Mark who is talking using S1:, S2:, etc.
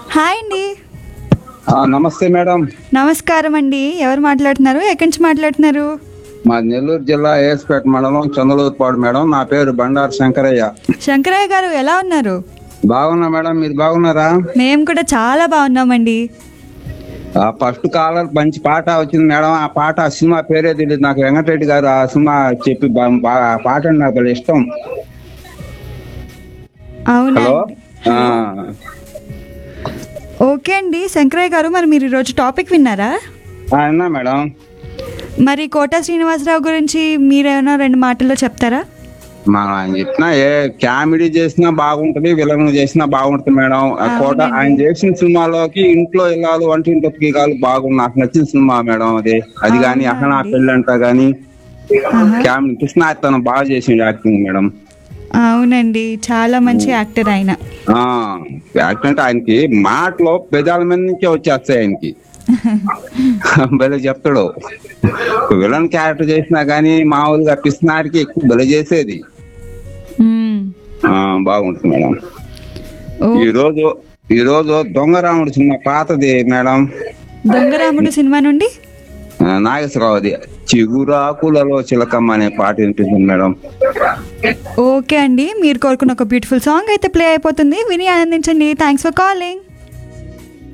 S1: Hi అండి
S2: ఆ, నమస్తే మేడం
S1: నమస్కారం అండి ఎవరు మాట్లాడుతున్నారు ఎక్కడి నుంచి మాట్లాడుతున్నారు
S2: మా నెల్లూరు జిల్లా ఏఎస్పేట మండలం చంద్రలూరుపాడు మేడం నా పేరు బండారు శంకరయ్య
S1: శంకరయ్య గారు ఎలా ఉన్నారు
S2: బాగున్నా మేడం మీరు బాగున్నారా
S1: మేము కూడా చాలా బాగున్నామండి
S2: ఆ ఫస్ట్ కాలర్ మంచి పాట వచ్చింది మేడం ఆ పాట ఆ సినిమా పేరే తెలియదు నాకు వెంకటరెడ్డి గారు ఆ సినిమా చెప్పి బా- బా- ఆ పాట అంటే నాకు భలే ఇష్టం
S1: అవునా
S2: హలో ఆ,
S1: ఓకే అండి శంకరయ్య గారు మరి మీరు ఈరోజు టాపిక్ విన్నారా
S2: ఆ, విన్నా మేడం
S1: మరి కోట శ్రీనివాసరావు గురించి మీరేమైనా రెండు మాటల్లో చెప్తారా
S2: మనం ఆయన చెప్పినా ఏ కామెడీ చేసినా బాగుంటది విలన్ చేసినా బాగుంటది మేడం ఆ కోట ఆయన చేసిన సినిమాలోకి ఇంట్లో ఇల్లాలు వంటింటికి కాదు బాగుంది నాకు నచ్చిన సినిమా మేడం అది అది కానీ అహనా పెళ్ళంట గాని కామెడీ కృష్ణ బాగా చేసిండు యాక్టింగ్ మేడం
S1: అవునండి చాలా మంచి యాక్టర్ ఆయన
S2: ఆ యాక్టింగ్ అంటే ఆయనకి మాటలో పెదాల మీద నుంచే వచ్చేస్తాయి ఆయనకి భలే చెప్తాడు విలన్ క్యారెక్టర్ చేసినా గానీ మామూలుగా కృష్ణాడికి ఎక్కువ భలే చేసేది
S1: మ్మ్.
S2: ఆ బాగుంటుంది మేడం
S1: ఓ
S2: ఈ రోజు ఈ రోజు దొంగరాముడు సినిమా పాతది మేడం
S1: దొంగరాముడు సినిమా నుండి
S2: ఆ, నాగేశ్వరరావుది చిగురాకులలో చిలకమ్మ అనే పాట వినిపిస్తుంది మేడం
S1: ఓకే అండి మీరు కోరుకున్న ఒక బ్యూటిఫుల్ సాంగ్ అయితే ప్లే అయిపోతుంది విని ఆనందించండి థ్యాంక్స్ ఫర్ కాలింగ్